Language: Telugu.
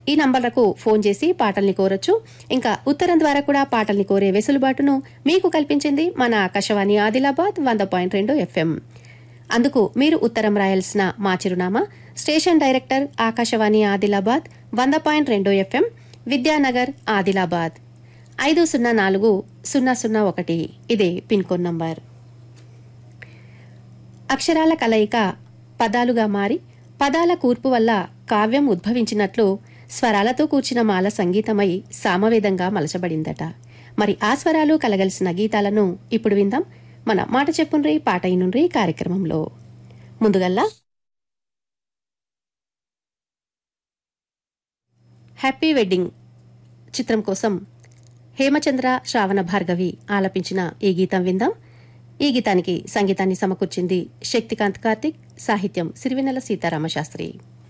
ఈ నంబర్లకు ఫోన్ చేసి పాటల్ని కోరొచ్చు ఇంకా ఉత్తరం ద్వారా కూడా పాటల్ని కోరే వెసులుబాటును మీకు కల్పించింది మన ఆకాశవాణి ఆదిలాబాద్ వంద పాయింట్ రెండు ఎఫ్ఎం అందుకు మీరు ఉత్తరం రాయాల్సిన మా చిరునామా స్టేషన్ డైరెక్టర్ ఆకాశవాణి ఆదిలాబాద్ వంద పాయింట్ రెండు ఎఫ్ఎం విద్యానగర్ ఆదిలాబాద్ ఐదు సున్నా నాలుగు సున్నా సున్నా ఒకటి ఇదే పిన్ కోడ్ నంబర్ అక్షరాల కలయిక పదాలుగా మారి పదాల కూర్పు వల్ల కావ్యం ఉద్భవించినట్లు స్వరాలతో కూర్చిన మాల సంగీతమై సామవేదంగా మలచబడిందట మరి ఆ స్వరాలు కలగలిసిన గీతాలను ఇప్పుడు విందాం మన మాట చెప్పుండ్రి పాట ఇనుండ్రి కార్యక్రమంలో ముందుగల్లా హ్యాపీ వెడ్డింగ్ చిత్రం కోసం హేమచంద్ర శ్రావణ భార్గవి ఆలపించిన ఈ గీతం విందాం ఈ గీతానికి సంగీతాన్ని సమకూర్చింది శక్తికాంత్ కార్తిక్ సాహిత్యం సిరివెన్నెల సీతారామశాస్త్రి